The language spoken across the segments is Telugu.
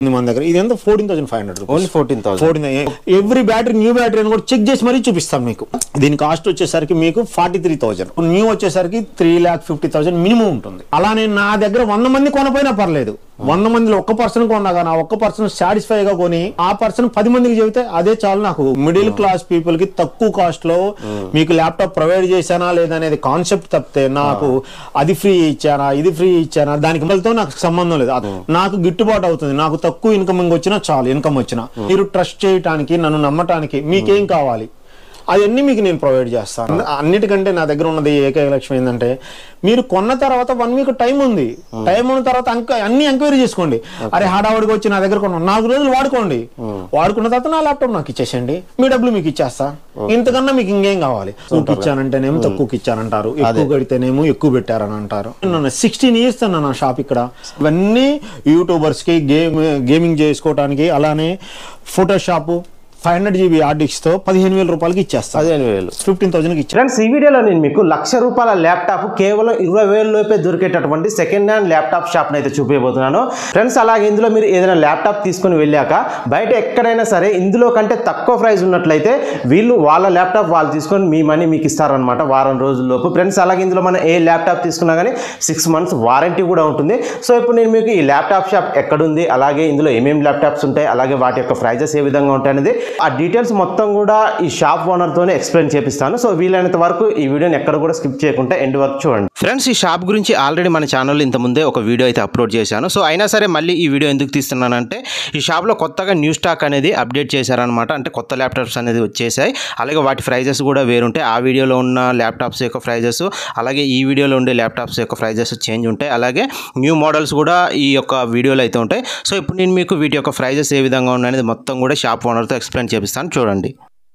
మన దగ్గర ఇది ఎంత fourteen thousand five hundred only fourteen thousand fourteen every battery new battery అని కూడా చెక్ చేసి మరీ చూపిస్తాను మీకు దీని కాస్ట్ వచ్చేసరికి మీకు ఫార్టీ త్రీ థౌసండ్ న్యూ వచ్చేసరికి three lakh fifty thousand minimum ఉంటుంది అలానే నా దగ్గర వంద మంది కొనపోయినా పర్లేదు వంద మందిలో ఒక్క పర్సన్ కొన్నా కానీ ఆ ఒక్క పర్సన్ సాటిస్ఫై గా కొని ఆ పర్సన్ పది మందికి చెబితే అదే చాలు నాకు మిడిల్ క్లాస్ పీపుల్ కి తక్కువ కాస్ట్ లో మీకు ల్యాప్టాప్ ప్రొవైడ్ చేశానా లేదా అనేది కాన్సెప్ట్ తప్పితే నాకు అది ఫ్రీ ఇచ్చానా ఇది ఫ్రీ ఇచ్చానా దానికి మళ్ళీ నాకు సంబంధం లేదు అది నాకు గిట్టుబాటు అవుతుంది నాకు తక్కువ ఇన్కమ్ వచ్చినా చాలు ఇన్కమ్ వచ్చినా మీరు ట్రస్ట్ చేయటానికి నన్ను నమ్మటానికి మీకేం కావాలి అవన్నీ మీకు నేను ప్రొవైడ్ చేస్తాను అన్నిటికంటే నా దగ్గర ఉన్నది ఏకైక లక్ష్యం ఏంటంటే మీరు కొన్న తర్వాత వన్ వీక్ టైం ఉంది టైం ఉన్న తర్వాత అంక- అన్ని ఎంక్వైరీ చేసుకోండి అరే హడావుడికి వచ్చి నా దగ్గర కొన్నాను నాలుగు రోజులు వాడుకోండి వాడుకున్న తర్వాత నా ల్యాప్టాప్ నాకు ఇచ్చేసండి మీ డబ్బులు మీకు ఇచ్చేస్తా ఇంతకన్నా మీకు ఇంకేం కావాలి తక్కువకి ఇచ్చానంటేనేమో తక్కువకి ఇచ్చానంటారు ఎక్కువ కడితేనేమో ఎక్కువ పెట్టారని అంటారు నన్ను సిక్స్టీన్ ఇయర్స్ నా షాప్ ఇక్కడ ఇవన్నీ యూట్యూబర్స్ కి గేమ్ గేమింగ్ చేసుకోవడానికి అలానే Photoshop five hundred GB hard తో పదిహేను వేల రూపాయలకి ఇచ్చేస్తాను పదిహేను వేలు ఫిఫ్టీన్ థౌసండ్కి ఇచ్చాను ఫ్రెండ్స్ ఈ వీడియోలో నేను మీకు లక్ష రూపాయల ల్యాప్టాప్ కేవలం ఇరవై వేల లోపే దొరికేటటువంటి సెకండ్ హ్యాండ్ ల్యాప్టాప్ షాప్ని అయితే చూపించబోతున్నాను ఫ్రెండ్స్ అలాగే ఇందులో మీరు ఏదైనా ల్యాప్టాప్ తీసుకొని వెళ్ళాక బయట ఎక్కడైనా సరే ఇందులో కంటే తక్కువ ప్రైస్ ఉన్నట్లయితే వీళ్ళు వాళ్ళ ల్యాప్టాప్ వాళ్ళు తీసుకొని మీ మనీ మీకు ఇస్తారనమాట వారం రోజుల లోపు ఫ్రెండ్స్ అలాగే ఇందులో మనం ఏ ల్యాప్టాప్ తీసుకున్నా కానీ సిక్స్ మంత్స్ వారంటీ కూడా ఉంటుంది సో ఇప్పుడు నేను మీకు ఈ ల్యాప్టాప్ షాప్ ఎక్కడుంది అలాగే ఇందులో ఏమేమి ల్యాప్టాప్స్ ఉంటాయి అలాగే వాటి యొక్క ప్రైజెస్ ఏ విధంగా ఉంటాయి అనేది ఆ డీటెయిల్స్ మొత్తం కూడా ఈ షాప్ ఓనర్తోనే ఎక్స్ప్లెయిన్ చేపిస్తాను సో వీలైనంత వరకు ఈ వీడియోని ఎక్కడ కూడా స్కిప్ చేయకుండా ఎండ్ వరకు చూడండి ఫ్రెండ్స్ ఈ షాప్ గురించి ఆల్రెడీ మన ఛానల్లో ఇంత ముందే ఒక వీడియో అయితే అప్లోడ్ చేశాను సో అయినా సరే మళ్ళీ ఈ వీడియో ఎందుకు తీస్తున్నానంటే ఈ షాప్లో కొత్తగా న్యూ స్టాక్ అనేది అప్డేట్ చేశారనమాట అంటే కొత్త ల్యాప్టాప్స్ అనేది వచ్చేసాయి అలాగే వాటి ప్రైజెస్ కూడా వేరుంటాయి ఆ వీడియోలో ఉన్న ల్యాప్టాప్స్ యొక్క ప్రైజెస్ అలాగే ఈ వీడియోలో ఉండే ల్యాప్టాప్స్ యొక్క ప్రైజెస్ చేంజ్ ఉంటాయి అలాగే న్యూ మోడల్స్ కూడా ఈ యొక్క వీడియోలో అయితే ఉంటాయి సో ఇప్పుడు నేను మీకు వీటి యొక్క ప్రైజెస్ ఏ విధంగా ఉన్నాయనేది మొత్తం కూడా షాప్ ఓనర్తో ఎక్స్ప్లెయిన్ చేపిస్తాను చూడండి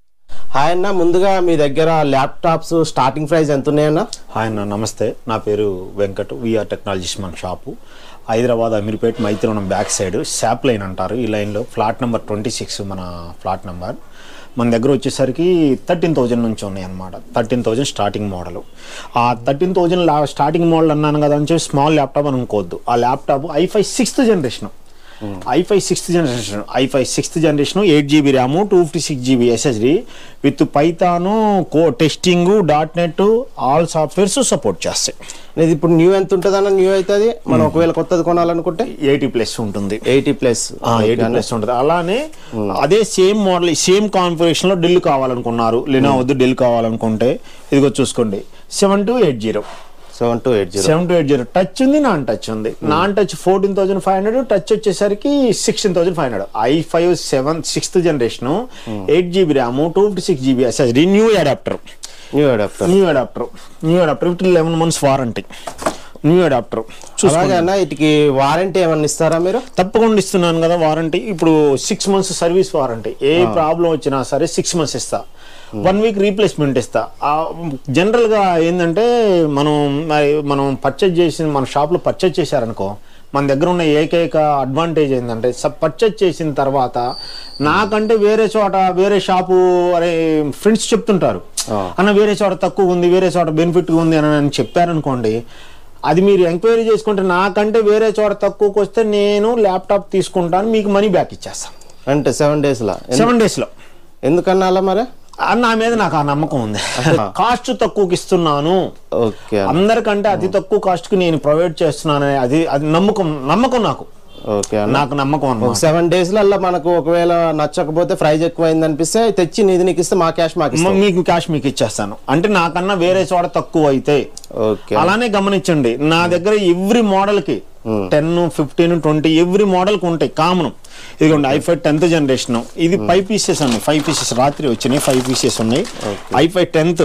హాయ్ అన్న ముందుగా మీ దగ్గర ల్యాప్టాప్స్ స్టార్టింగ్ ప్రైస్ ఎంత ఉన్నాయన్న హాయ్ అన్న నమస్తే నా పేరు వెంకట్ విఆర్ టెక్నాలజీస్ మన shop Hyderabad Ameerpet Maitrivanam back side shop line అంటారు ఈ లైన్లో ఫ్లాట్ నెంబర్ ట్వంటీ సిక్స్ మన ఫ్లాట్ నెంబర్ మన దగ్గర వచ్చేసరికి థర్టీన్ థౌజండ్ నుంచి ఉన్నాయి అనమాట థర్టీన్ థౌజండ్ స్టార్టింగ్ మోడల్ ఆ థర్టీన్ థౌజండ్ స్టార్టింగ్ మోడల్ అన్నాను కదా అని చెప్పి స్మాల్ ల్యాప్టాప్ అని అనుకోవద్దు ఆ laptop i five sixth generation i five sixth generation i five sixth generation eight GB RAM two fifty six GB SSD with Python co testing dot net all softwares support చేస్తాయి ఇది ఇప్పుడు న్యూ ఎంత ఉంటుంది అన్న న్యూ అవుతుంది మనం ఒకవేళ కొత్తది కొనాలనుకుంటే ఎయిటీ ప్లస్ ఉంటుంది ఎయిటీ ప్లస్ ఎయిటీ ప్లస్ ఉంటుంది అలానే అదే సేమ్ మోడల్ సేమ్ కాన్ఫిగరేషన్ లో డెల్ కావాలనుకున్నారు లేదా వద్దు డెల్ కావాలనుకుంటే ఇదిగో చూసుకోండి seven two eight zero seven two eight zero seven two eight zero touch ఉంది నాన్ టచ్ ఉంది non touch fourteen thousand five hundred touch వచ్చేసరికి sixteen thousand five hundred i five seven sixth generation eight GB RAM two fifty six GB SSD new adapter new adapter new adapter new adapter with eleven months warranty new adapter అలాగే అన్న వీటికి వారంటీ ఏమన్నా ఇస్తారా మీరు తప్పకుండా ఇస్తున్నాను కదా వారంటీ ఇప్పుడు సిక్స్ మంత్స్ సర్వీస్ వారంటీ ఏ ప్రాబ్లం వచ్చినా సరే సిక్స్ మంత్స్ ఇస్తా వన్ వీక్ రీప్లేస్మెంట్ ఇస్తా ఆ, general గా ఏంటంటే మనం మరి మనం పర్చేజ్ చేసిన మన షాప్లో పర్చేజ్ చేశారనుకో మన దగ్గర ఉన్న ఏకైక అడ్వాంటేజ్ ఏంటంటే పర్చేజ్ చేసిన తర్వాత నాకంటే వేరే చోట వేరే షాపు అరే ఫ్రెండ్స్ చెప్తుంటారు అన్న వేరే చోట తక్కువ ఉంది వేరే చోట బెనిఫిట్ ఉంది అని అని చెప్పారనుకోండి అది మీరు ఎంక్వైరీ చేసుకుంటే నాకంటే వేరే చోట తక్కువకి వస్తే నేను ల్యాప్టాప్ తీసుకుంటాను మీకు మనీ బ్యాక్ ఇచ్చేస్తాను అంటే సెవెన్ డేస్ లా ఎందు- సెవెన్ డేస్లో ఎందుకన్నా అలా మరి నా మీద నాకు ఆ నమ్మకం ఉంది కాస్ట్ తక్కువకి ఇస్తున్నాను ఓకే అందరికంటే అతి తక్కువ కాస్ట్ కి నేను ప్రొవైడ్ చేస్తున్నాను అది అది నమ్మకం నమ్మకం నాకు ఓకే అన్న నాకు నమ్మకం అన్నమాట సెవెన్ డేస్ లలో మనకు ఒకవేళ నచ్చకపోతే ప్రైజ్ ఎక్కువైంది అనిపిస్తే తెచ్చి నీది నీకు ఇస్తే మా క్యాష్ మాకు ఇస్తాం. మీకు క్యాష్ మీకు ఇచ్చేస్తాను అంటే నాకన్నా వేరే చోట తక్కువ అయితే ఓకే అలానే గమనించండి నా దగ్గర ఎవ్రీ మోడల్ కి ten fifteen twenty every model కి ఉంటాయి కామన్ ఇదిగోండి ఐఫై టెన్త్ జనరేషన్ ఇది ఫైవ్ పీసెస్ ఉన్నాయి ఫైవ్ పీసెస్ రాత్రి వచ్చినాయి ఫైవ్ పీసెస్ ఉన్నాయి i five tenth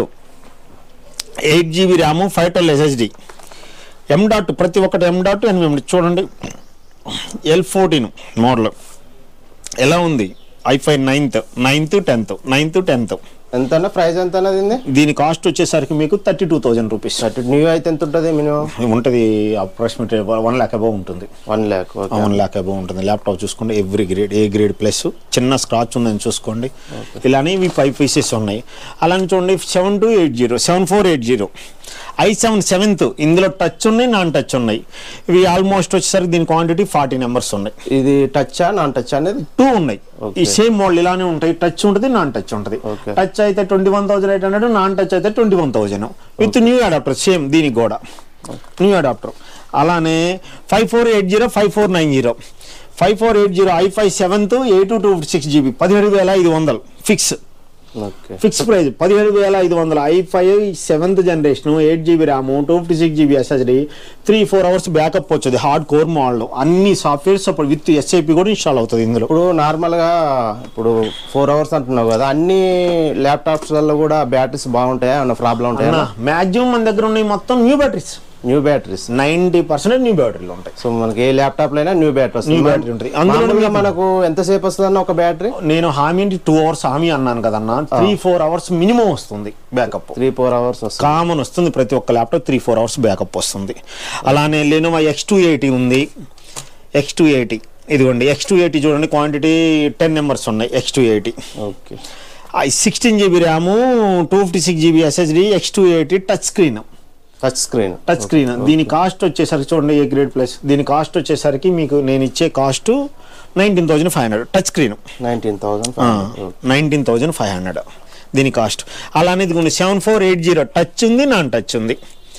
eight GB RAM five twelve SSD M dot ప్రతి ఒక్కటి ఎం డాట్ ఎనిమిది చూడండి ఎల్ ఫోర్టీన్ మోడల్ ఎలా ఉంది i five ninth ninth tenth ninth tenth ఎంత ప్రైస్ ఎంత అన్నది ఇది? దీని కాస్ట్ వచ్చేసరికి మీకు థర్టీ టూ థౌజండ్ రూపీస్ అటు న్యూ అయితే ఎంత ఉంటుంది మినిమం ఉంటుంది అప్రాక్సిమేట్ వన్ ల్యాక్ అబౌవ్ ఉంటుంది one lakh okay one lakh above ఉంటుంది ల్యాప్టాప్ చూసుకోండి every grade A grade plus చిన్న స్క్రాచ్ ఉందని చూసుకోండి ఇలానే ఇవి ఫైవ్ పీసెస్ ఉన్నాయి అలానే చూడండి seven two eight zero seven four eight zero i seven seventh ఇందులో టచ్ ఉన్నాయి నాన్ టచ్ ఉన్నాయి ఇవి ఆల్మోస్ట్ వచ్చేసరికి దీని క్వాంటిటీ ఫార్టీ నెంబర్స్ ఉన్నాయి ఇది టచ్ నాన్ టచ్ అనేది టూ ఉన్నాయి ఈ సేమ్ మోడల్ ఇలానే ఉంటాయి టచ్ ఉంటుంది నాన్ టచ్ ఉంటుంది Okay. టచ్ అయితే twenty one thousand eight hundred non touch అయితే twenty one thousand with new adapter same దీనికి కూడా న్యూ అడాప్టర్ అలానే five four eight zero five four nine zero five four eight zero i five seventh eight two six GB పదిహేడు వేల ఐదు వందలు ఫిక్స్ ఓకే ఫిక్స్ ప్రైస్ పదిహేడు వేల ఐదు వందలు i five seventh generation eight GB RAM two fifty six GB SSD three four hours backup వచ్చేది హార్డ్ కోర్ మోడల్ అన్ని సాఫ్ట్వేర్స్ అప్పుడు విత్ ఎస్ఐపి కూడా ఇన్స్టాల్ అవుతుంది ఇందులో ఇప్పుడు నార్మల్గా ఇప్పుడు ఫోర్ అవర్స్ అంటున్నావు కదా అన్ని ల్యాప్టాప్స్లలో కూడా బ్యాటరీస్ బాగుంటాయా ఏమన్నా ప్రాబ్లం ఉంటాయా మాక్సిమం మన దగ్గర ఉన్నాయి మొత్తం new batteries new batteries ninety percent new బ్యాటరీలు ఉంటాయి సో మనకి ఏ ల్యాప్టాప్ అయినా న్యూ బ్యాటరీ New battery ఉంటుంది. అందులో అందులో మనకు ఎంతసేపు వస్తుంది ఒక బ్యాటరీ నేను హామీ టూ అవర్స్ హామీ అన్నాను కదన్నా త్రీ ఫోర్ అవర్స్ మినిమం వస్తుంది బ్యాకప్ త్రీ ఫోర్ అవర్స్ వస్తుంది కామన్ వస్తుంది ప్రతి ఒక్క laptop three four hours backup వస్తుంది అలానే లెనోవా ఎక్స్ టూ ఎయిటీ ఉంది ఎక్స్ టూ ఎయిటీ ఇదిగోండి ఎక్స్ టూ ఎయిటీ చూడండి క్వాంటిటీ టెన్ నెంబర్స్ ఉన్నాయి X two eighty okay sixteen GB RAM two fifty six GB SSD X two eighty touch screen touch screen touch screen దీని కాస్ట్ వచ్చేసరికి చూడండి ఏ గ్రేడ్ ప్లస్ దీని కాస్ట్ వచ్చేసరికి మీకు నేను ఇచ్చే cost nineteen thousand five hundred touch screen nineteen thousand nineteen thousand five hundred దీని కాస్ట్ అలానే ఇదిగోండి seven four eight zero touch ఉంది నాన్ టచ్ ఉంది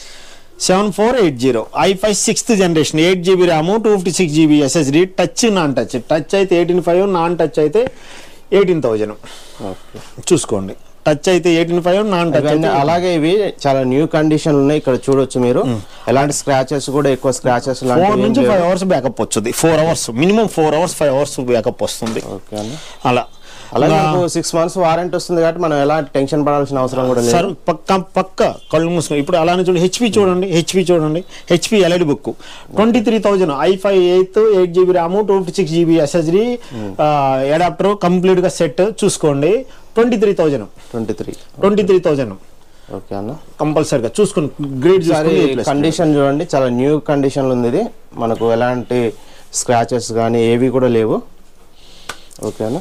seven four eight zero i five sixth generation eight GB RAM two fifty six GB SSD touch non touch touch అయితే ఎయిటీన్ ఫైవ్ నాన్ టచ్ అయితే ఎయిటీన్ థౌజండ్ ఓకే చూసుకోండి టచ్ అయితే ఎయిటీన్ ఫైవ్ నాన్ టచ్ ఇవన్నీ అయితే అలాగే ఇవి చాలా న్యూ కండిషన్ ఉన్నాయి ఇక్కడ చూడొచ్చు మీరు ఎలాంటి స్క్రాచెస్ కూడా ఎక్కువ స్క్రాచెస్ ఫోర్ నుంచి ఫైవ్ అవర్స్ బ్యాకప్ వచ్చింది four hours minimum four hours five hours backup వస్తుంది ఓకే అండి అలా అలాగే మనకు సిక్స్ మంత్స్ వారంటీ వస్తుంది కాబట్టి మనం ఎలాంటి టెన్షన్ పడాల్సిన అవసరం కూడా లేదు సార్ పక్క పక్క కళ్ళు మూసుకొని ఇప్పుడు అలానే చూడండి హెచ్పి చూడండి హెచ్పి చూడండి HP elite book twenty three thousand i five eighth eight GB RAM two fifty six GB SSD adapter complete గా సెట్ చూసుకోండి twenty three thousand twenty three twenty three thousand okay అన్న కంపల్సరీగా చూసుకొని గ్రేడ్ ఒకసారి చూసుకొని కండిషన్ చూడండి చాలా న్యూ కండిషన్లో ఉంది ఇది మనకు ఎలాంటి స్క్రాచెస్ కానీ ఏవి కూడా లేవు ఓకే అన్న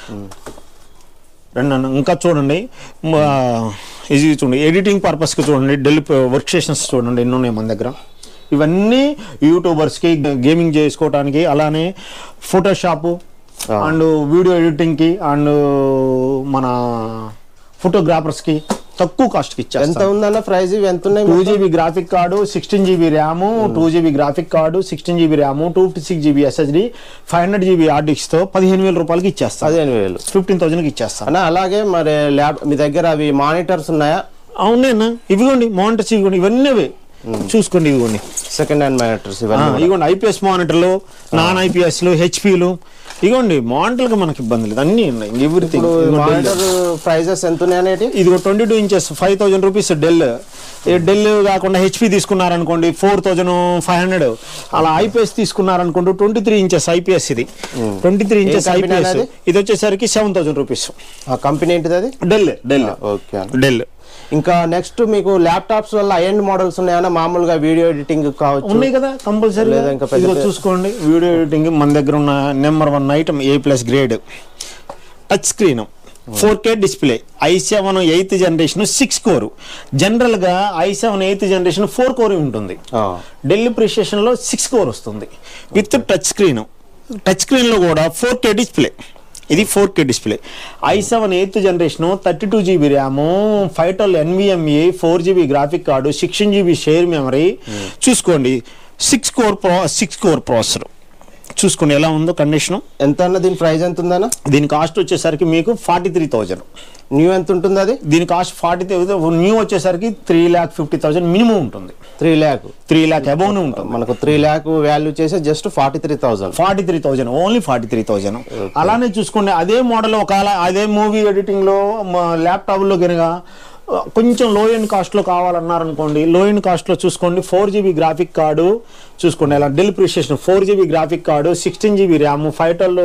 రండి అన్న ఇంకా చూడండి మ- ఇది చూడండి ఎడిటింగ్ పర్పస్కి చూడండి డెల్ వర్క్ స్టేషన్స్ చూడండి ఎన్ని ఉన్నాయి మన దగ్గర ఇవన్నీ యూట్యూబర్స్కి గేమింగ్ చేసుకోవడానికి అలానే ఫోటోషాపు ఆ. అండ్ వీడియో ఎడిటింగ్కి అండ్ మన ఫోటోగ్రాఫర్స్కి తక్కువ కాస్ట్కి ఎంత ఇచ్చేస్తాం ఉందన్న ప్రైస్ ఇవి ఎంత ఉన్నాయి two GB graphic card sixteen GB RAM two GB graphic card sixteen GB RAM two fifty six GB SSD five hundred GB hard డిస్క్తో పదిహేను వేల రూపాయలకి ఇచ్చేస్తాం పదిహేను వేలు ఫిఫ్టీన్ థౌసండ్కి ఇచ్చేస్తాం అన్న అలాగే మరి ల్యాబ్ మీ దగ్గర అవి మానిటర్స్ ఉన్నాయా అవునేనా ఇవిగోండి మానిటర్స్ ఇవ్వండి ఇవన్నీ అవే చూసుకోండి ఇవ్వండి సెకండ్ హ్యాండ్ మానిటర్స్ ఆ, ఇవన్నీ కూడా. ఇగోండి ఐపీఎస్ మానిటర్లు నాన్ ఐపీఎస్లు హెచ్పిలు ఇగోండి మానిటర్కి మనకి ఇబ్బంది లేదు అన్నీ ఉన్నాయి ఎవ్రీథింగ్ ఇప్పుడు మానిటర్ ప్రైజెస్ ఎంత ఉన్నాయి అనేటి ఇదిగో twenty two inches five thousand rupees Dell Dell కాకుండా హెచ్పి తీసుకున్నారనుకోండి ఫోర్ థౌజండ్ ఫైవ్ హండ్రెడ్ అలా ఐపీఎస్ తీసుకున్నారనుకోండి ట్వంటీ త్రీ ఇంచెస్ ఐపీఎస్ ఇది twenty three inches company IPS అన్నది? ఇది వచ్చేసరికి సెవెన్ థౌసండ్ రూపీస్ ఆ కంపెనీ ఏంటిది అది డెల్ డెల్ ఓకే అన్న డెల్ ఇంకా నెక్స్ట్ మీకు ల్యాప్టాప్స్ వల్ల ఎండ్ మోడల్స్ ఉన్నాయన్నా మామూలుగా వీడియో ఎడిటింగ్ కావచ్చు ఉన్నాయి కదా కంపల్సరీ లేదా ఇంకా పెద్ద ఇదిగో పెద్ద- చూసుకోండి వీడియో ఎడిటింగ్ మన దగ్గర ఉన్న number one item A plus grade touch screen four K display i seven eighth generation six core జనరల్గా i seven eighth generation four core ఉంటుంది ఆ, ఢిల్లీ ప్రిస్టేషన్లో సిక్స్ కోర్ వస్తుంది విత్ టచ్ స్క్రీన్ టచ్ స్క్రీన్లో కూడా ఫోర్ కే డిస్ప్లే ఇది four K display i seven eighth generation thirty two GB RAM five twelve NVMe four GB graphic card sixteen GB share memory చూసుకోండి six core pro six core processor చూసుకోండి ఎలా ఉందో కండిషన్ ఎంత అన్న దీని ప్రైస్ ఎంత ఉందన్న దీని కాస్ట్ వచ్చేసరికి మీకు ఫార్టీ త్రీ థౌజండ్ న్యూ ఎంత ఉంటుంది అది దీని కాస్ట్ ఫార్టీ న్యూ వచ్చేసరికి three lakh fifty thousand minimum ఉంటుంది త్రీ ల్యాక్ త్రీ ల్యాక్ అబౌవ్నే ఉంటుంది మనకు త్రీ ల్యాక్ వాల్యూ చేసే just forty three thousand forty three thousand only forty three thousand అలానే చూసుకోండి అదే మోడల్ ఒకవేళ అదే మూవీ ఎడిటింగ్లో ల్యాప్టాప్లో కనుక ఆ, కొంచెం లో ఎండ్ కాస్ట్లో కావాలన్నారనుకోండి లో ఎండ్ కాస్ట్లో చూసుకోండి ఫోర్ జీబీ గ్రాఫిక్ కార్డు చూసుకోండి అలా Dell precision four GB graphic card sixteen GB RAM five twelve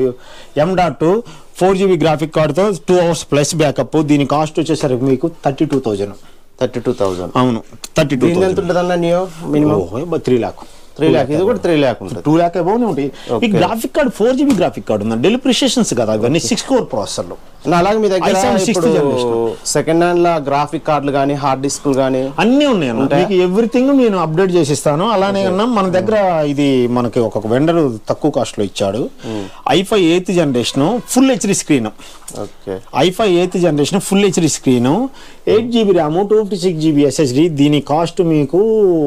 M dot four GB graphic కార్డుతో టూ అవర్స్ ప్లస్ బ్యాకప్ దీని కాస్ట్ వచ్చేసరికి మీకు thirty two thousand thirty two thousand అవును థర్టీ టూ దీని ఎంత ఉంటుంది అన్న new minimum three lakh three lakh ఇది కూడా త్రీ ల్యాక్ ఉంటుంది టూ ల్యాక్ అబౌవ్ ఉంటాయి ఈ graphic card four GB graphic card ఉంది డెల్ ప్రిషన్స్ కదా ఇవన్నీ సిక్స్ కోర్ ప్రాసెసర్లు నా అలాగే మీ దగ్గర i7 sixth ఇప్పుడు generation. సెకండ్ హ్యాండ్ లా గ్రాఫిక్ కార్డులు కానీ హార్డ్ డిస్క్లు కానీ అన్నీ ఉన్నాయి అన్న మీకు ఎవ్రీథింగ్ నేను అప్డేట్ చేసిస్తాను అలానే అన్న మన దగ్గర ఇది మనకి ఒక వెండర్ తక్కువ కాస్ట్ లో ఇచ్చాడు i five eighth generation full HD screen okay i five eighth generation full HD screen eight GB RAM two fifty six GB SSD దీని కాస్ట్ మీకు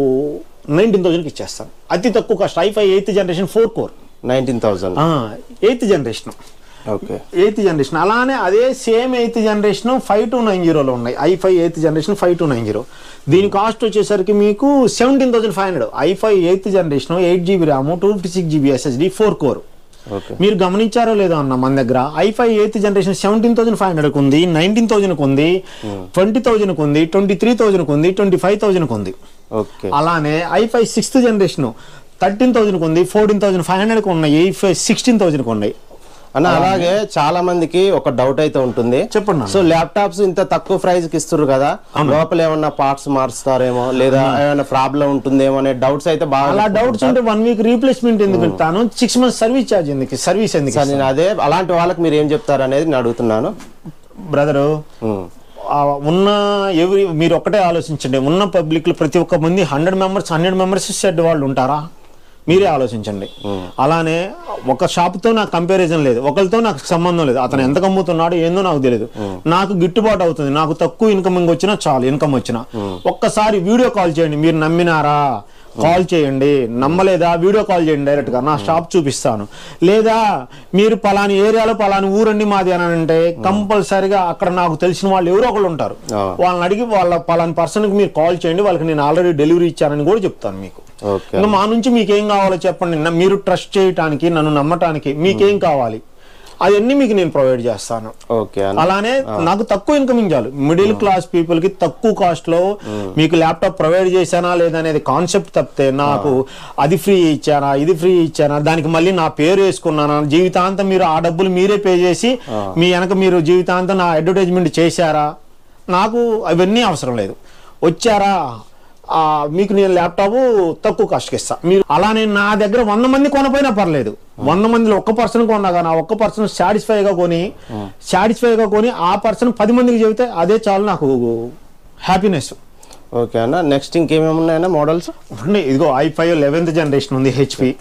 నైన్టీన్ థౌసండ్కి ఇచ్చేస్తాను అతి తక్కువ cost i five eighth generation four core nineteen thousand eighth generation okay eighth generation అలానే అదే same eighth generation five two nine జీరోలో ఉన్నాయి i five eighth generation five two nine zero దీని కాస్ట్ వచ్చేసరికి మీకు seventeen thousand five hundred i five eighth generation eight GB RAM two fifty six GB SSD four core okay మీరు గమనించారో లేదో అన్న మన దగ్గర i five eighth generation seventeen thousand five hundred ఉంది నైన్టీన్ థౌసండ్ ఉంది ట్వంటీ థౌసండ్ ఉంది ట్వంటీ త్రీ థౌసండ్ ఉంది ట్వంటీ ఫైవ్ థౌసండ్ ఉంది ఓకే అలానే i five sixth generation thirteen thousand ఉంది ఫోర్టీన్ థౌసండ్ ఫైవ్ హండ్రెడ్కి ఉన్నాయి ఐఫై సిక్స్టీన్ థౌసండ్కి ఉన్నాయి అన్న అలాగే చాలా మందికి ఒక డౌట్ అయితే ఉంటుంది చెప్పండి నాన్న. సో ల్యాప్టాప్స్ ఇంత తక్కువ ప్రైస్ కి ఇస్తారు కదా లోపల ఏమన్నా పార్ట్స్ మారుస్తారేమో లేదా ఏమైనా ప్రాబ్లం ఉంటుందేమో అనే డౌట్స్ అయితే బాగా అలా డౌట్స్ ఉంటే వన్ వీక్ రీప్లేస్మెంట్ ఎందుకు ఇస్తాను సిక్స్ మంత్స్ సర్వీస్ ఛార్జ్ ఎందుకు సర్వీస్ ఎందుకు సార్ నేను అదే అలాంటి వాళ్ళకి మీరు ఏం చెప్తారు అనేది నేను అడుగుతున్నాను బ్రదరు ఉమ్, ఉన్న ఎవరి మీరు ఒక్కటే ఆలోచించండి ఉన్న పబ్లిక్ లో ప్రతి ఒక్క మంది hundred members hundred members set వాళ్ళు ఉంటారా మీరే ఆలోచించండి అలానే ఒక షాప్ తో నాకు కంపారిజన్ లేదు ఒకరితో నాకు సంబంధం లేదు అతను ఎంత అమ్ముతున్నాడో ఏందో నాకు తెలియదు నాకు గిట్టుబాటు అవుతుంది నాకు తక్కువ ఇన్కమింగ్ వచ్చినా చాలు ఇన్కమ్ వచ్చినా ఒక్కసారి వీడియో కాల్ చేయండి మీరు నమ్మినారా కాల్ చేయండి నమ్మలేదా వీడియో కాల్ చేయండి డైరెక్ట్ గా నా షాప్ చూపిస్తాను లేదా మీరు పలాని ఏరియాలో పలాని ఊరండి మాది అని అంటే కంపల్సరిగా అక్కడ నాకు తెలిసిన వాళ్ళు ఎవరో ఒకళ్ళు ఉంటారు ఆ. వాళ్ళని అడిగి వాళ్ళ పలాని పర్సన్ కి మీరు కాల్ చేయండి వాళ్ళకి నేను ఆల్రెడీ డెలివరీ ఇచ్చానని కూడా చెప్తాను మీకు ఓకే ఇంకా మా నుంచి మీకేం కావాలో చెప్పండి నా- మీరు ట్రస్ట్ చేయటానికి నన్ను నమ్మటానికి మీకేం కావాలి అవన్నీ మీకు నేను ప్రొవైడ్ చేస్తాను ఓకే అన్న అలానే నాకు తక్కువ ఇన్కమింగ్ చాలు మిడిల్ క్లాస్ పీపుల్ కి తక్కువ కాస్ట్ లో మీకు ల్యాప్టాప్ ప్రొవైడ్ చేశానా లేదనేది కాన్సెప్ట్ తప్పితే నాకు అది ఫ్రీ ఇచ్చానా ఇది ఫ్రీ ఇచ్చానా దానికి మళ్ళీ నా పేరు వేసుకున్నానా జీవితాంతం మీరు ఆ డబ్బులు మీరే పే చేసి మీ వెనక మీరు జీవితాంతం నా అడ్వర్టైజ్మెంట్ చేశారా నాకు అవన్నీ అవసరం లేదు వచ్చారా ఆ, మీకు నేను ల్యాప్టాప్ తక్కువ కాస్ట్కి ఇస్తా మీరు అలానే నా దగ్గర వంద మంది కొనపోయినా పర్లేదు వంద మందిలో ఒక్క పర్సన్ కొన్నా కానీ ఆ ఒక్క పర్సన్ సాటిస్ఫైగా కొని సాటిస్ఫైగా కొని ఆ పర్సన్ పది మందికి చెబితే అదే చాలు నాకు హ్యాపీనెస్ ఓకే అన్న నెక్స్ట్ ఇంకేమేమి ఉన్నాయన్న మోడల్స్ ఉన్నాయి ఇదిగో ఐ ఫైవ్ లెవెన్త్ జనరేషన్ ఉంది HP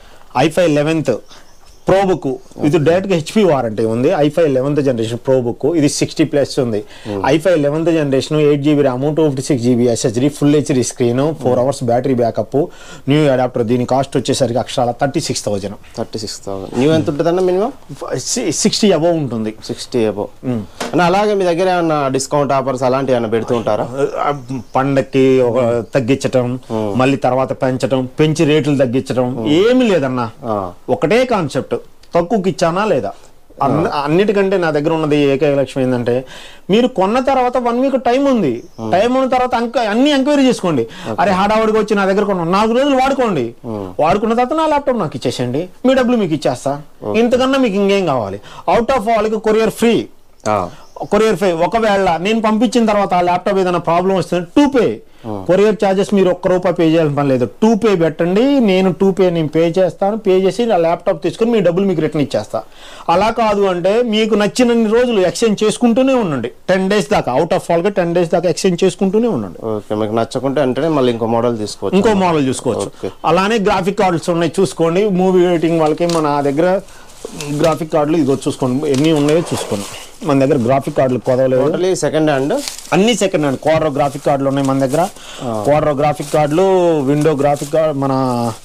i five eleventh pro book ఇది డైరెక్ట్ గా హెచ్పి వారంటీ ఉంది i five eleventh generation pro book ఇది సిక్స్టీ ప్లస్ ఉంది i five eleventh generation eight GB RAM two fifty six GB SSD full HD screen four hours battery backup new adapter దీని కాస్ట్ వచ్చేసరికి అక్షరాల thirty six thousand thirty six thousand new ఎంత ఉంటుందన్న మినిమం సిక్స్టీ అబౌవ్ ఉంటుంది సిక్స్టీ అబో అన్న అలాగే మీ దగ్గర ఏమన్నా డిస్కౌంట్ ఆఫర్స్ అలాంటివి ఏమన్నా పెడుతూ ఉంటారా ఆ, పండక్కి ఒక తగ్గించటం మళ్ళీ తర్వాత పెంచటం పెంచి రేట్లు తగ్గించటం ఏమీ లేదన్నా ఆ. ఒకటే కాన్సెప్ట్ తక్కువకి ఇచ్చానా లేదా అన్ని- అన్నిటికంటే నా దగ్గర ఉన్నది ఏకైక లక్ష్యం ఏంటంటే మీరు కొన్న తర్వాత వన్ వీక్ టైం ఉంది టైం ఉన్న తర్వాత అంక అన్ని ఎంక్వైరీ చేసుకోండి అరే హడావుడికి వచ్చి నా దగ్గర కొన్నాను నాలుగు రోజులు వాడుకోండి వాడుకున్న తర్వాత నా ల్యాప్టాప్ నాకు ఇచ్చేసేయండి మీ డబ్బులు మీకు ఇచ్చేస్తా ఇంతకన్నా మీకు ఇంకేం కావాలి అవుట్ ఆఫ్ వాళ్ళకి కొరియర్ ఫ్రీ ఆ, కొరియర్ ఫే ఒకవేళ నేను పంపించిన తర్వాత ఆ ల్యాప్టాప్ ఏదైనా ప్రాబ్లం వస్తుంది టూ పే కొరియర్ ఛార్జెస్ మీరు ఒక్క రూపాయి పే చేయాల్సిన పని లేదు టూ పే పెట్టండి నేను టూ పే నేను పే చేస్తాను పే చేసి ఆ ల్యాప్టాప్ తీసుకుని మీ డబ్బులు మీకు రిటర్న్ ఇచ్చేస్తా అలా కాదు అంటే మీకు నచ్చినన్ని రోజులు ఎక్స్చేంజ్ చేసుకుంటూనే ఉండండి టెన్ డేస్ దాకా అవుట్ ఆఫ్ ఆల్గా టెన్ డేస్ దాకా ఎక్స్చేంజ్ చేసుకుంటూనే ఉండండి ఓకే మీకు నచ్చకుంటే వెంటనే మళ్ళీ ఇంకో మోడల్ తీసుకోవచ్చు ఇంకో మోడల్ చూసుకోవచ్చు Okay. అలానే గ్రాఫిక్ కార్డ్స్ ఉన్నాయి చూసుకోండి మూవీ ఎడిటింగ్ వాళ్ళకి మన దగ్గర గ్రాఫిక్ కార్డులు ఇదిగో చూసుకోండి ఎన్ని ఉన్నాయో చూసుకోండి మన దగ్గర గ్రాఫిక్ కార్డులు కొదవలేదు టోటలీ సెకండ్ హ్యాండ్ అన్ని సెకండ్ హ్యాండ్ క్వాడ్రో గ్రాఫిక్ కార్డులు ఉన్నాయి మన దగ్గర క్వాడ్రో గ్రాఫిక్ కార్డులు విండో గ్రాఫిక్ కార్డ్ మన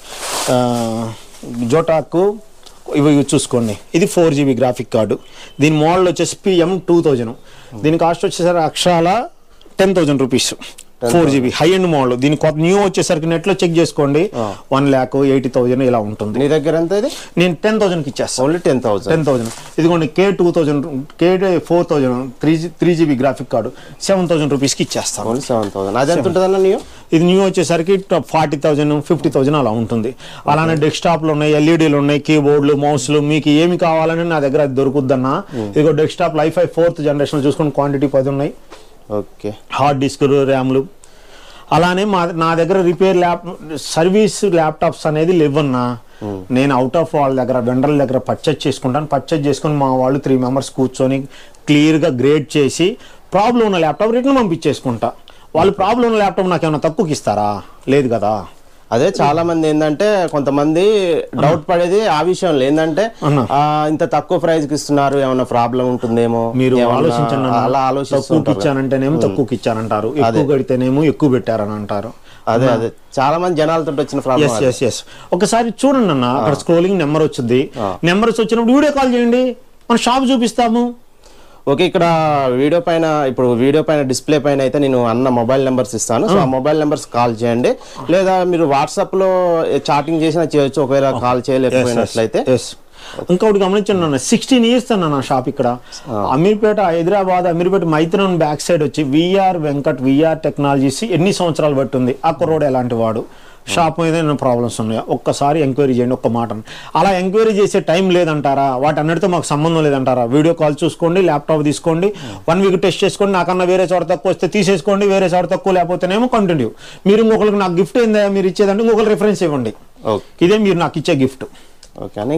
ఆ, జోటాకు ఇవి ఇవి చూసుకోండి ఇది ఫోర్ జీబీ గ్రాఫిక్ కార్డు దీని మోడల్ వచ్చేసి పిఎం టూ థౌజండ్ దీని కాస్ట్ వచ్చేసరికి అక్షరాల ten thousand rupees four GB high end model దీని కొత్త న్యూ వచ్చేసరికి నెట్లో చెక్ చేసుకోండి వన్ ల్యాక్ ఎయిటీ థౌజండ్ ఇలా ఉంటుంది నీ దగ్గర ఎంత ఇది నేను టెన్ థౌజండ్కి ఇచ్చేస్తాను only ten thousand ten thousand ఇదిగోండి K two thousand K four thousand three three GB graphic card seven thousand రూపీస్కి ఇచ్చేస్తాను ఓన్లీ సెవెన్ థౌసండ్ అది ఎంత ఉంటుందన్న న్యూ ఇది న్యూ వచ్చేసరికి ఫార్టీ థౌజండ్ ఫిఫ్టీ థౌజండ్ అలా ఉంటుంది అలానే డెస్క్టాప్లు ఉన్నాయి ఎల్ఈడీలు ఉన్నాయి కీబోర్డులు మౌస్లు మీకు ఏమి కావాలని నా దగ్గర అది దొరుకుద్దన్నా ఇదిగో డెస్క్టాప్ లైఫ్ ఐ ఫోర్త్ జనరేషన్ చూసుకుని క్వాంటిటీ పది ఉన్నాయి ఓకే హార్డ్ డిస్కులు ర్యామ్లు అలానే మా నా దగ్గర రిపేర్ ల్యాప్ సర్వీస్ ల్యాప్టాప్స్ అనేది లేవన్నా నేను అవుట్ ఆఫ్ వాళ్ళ దగ్గర వెండర్ల దగ్గర పర్చేజ్ చేసుకుంటాను పర్చేజ్ చేసుకుని మా వాళ్ళు త్రీ మెంబర్స్ కూర్చొని క్లియర్గా గ్రేడ్ చేసి ప్రాబ్లం ఉన్న ల్యాప్టాప్ రిటర్న్ పంపించేసుకుంటా వాళ్ళు ప్రాబ్లం ఉన్న ల్యాప్టాప్ నాకు ఏమైనా తక్కువకి ఇస్తారా లేదు కదా అదే చాలా మంది ఏంటంటే కొంతమంది డౌట్ పడేది ఆ విషయంలో ఏంటంటే అన్న. ఆ, ఇంత తక్కువ ప్రైస్ కి ఇస్తున్నారు ఏమైనా ప్రాబ్లం ఉంటుందేమో మీరు ఏమన్నా ఆలోచించండి అన్న. అలా తక్కువకి ఆలోచిస్తుంటారు ఇచ్చానంటేనేమో తక్కువకి ఇచ్చానంటారు ఎక్కువ కడితేనేమో ఎక్కువ పెట్టారని అంటారు అదే అదే చాలా మంది జనాలతో వచ్చిన ప్రాబ్లం ఎస్ ఎస్ ఎస్ ఒకసారి చూడండి అన్న అక్కడ స్క్రోలింగ్ నెంబర్ వచ్చింది నెంబర్స్ వచ్చినప్పుడు వీడియో కాల్ చేయండి మన షాప్ చూపిస్తాము ఓకే ఇక్కడ వీడియో పైన ఇప్పుడు వీడియో పైన డిస్ప్లే పైన అయితే నేను అన్న మొబైల్ నెంబర్స్ ఇస్తాను సో ఆ మొబైల్ నెంబర్స్ కాల్ చేయండి లేదా మీరు వాట్సాప్ లో చాటింగ్ చేసినా చేయొచ్చు ఒకవేళ కాల్ చేయలేకపోయినట్లయితే ఎస్ ఇంకొకటి గమనించండి అన్న సిక్స్టీన్ ఇయర్స్ అన్న నా షాప్ ఇక్కడ అమీర్పేట హైదరాబాద్ అమీర్పేట మైత్రన్ బ్యాక్ సైడ్ వచ్చి విఆర్ వెంకట్ విఆర్ టెక్నాలజీస్ ఎన్ని సంవత్సరాలు పట్టుంది ఆ కుర్రోడు ఎలాంటి వాడు షాప్ మీద ఏమైనా ప్రాబ్లమ్స్ ఉన్నాయా ఒక్కసారి ఎంక్వైరీ చేయండి ఒక్క మాట అలా ఎంక్వైరీ చేసే టైం లేదంటారా వాటి అన్నిటితో మాకు సంబంధం లేదంటారా వీడియో కాల్ చూసుకోండి ల్యాప్టాప్ తీసుకోండి వన్ వీక్ టెస్ట్ చేసుకోండి నాకన్నా వేరే చోట తక్కువ వస్తే తీసేసుకోండి వేరే చోట తక్కువ లేకపోతేనేమో కంటిన్యూ మీరు ఇంకొకరికి నాకు గిఫ్ట్ ఏందా మీరు ఇచ్చేదంటే ఇంకొకరు రిఫరెన్స్ ఇవ్వండి ఓకే ఇదే మీరు నాకు ఇచ్చే గిఫ్ట్ ఓకే అని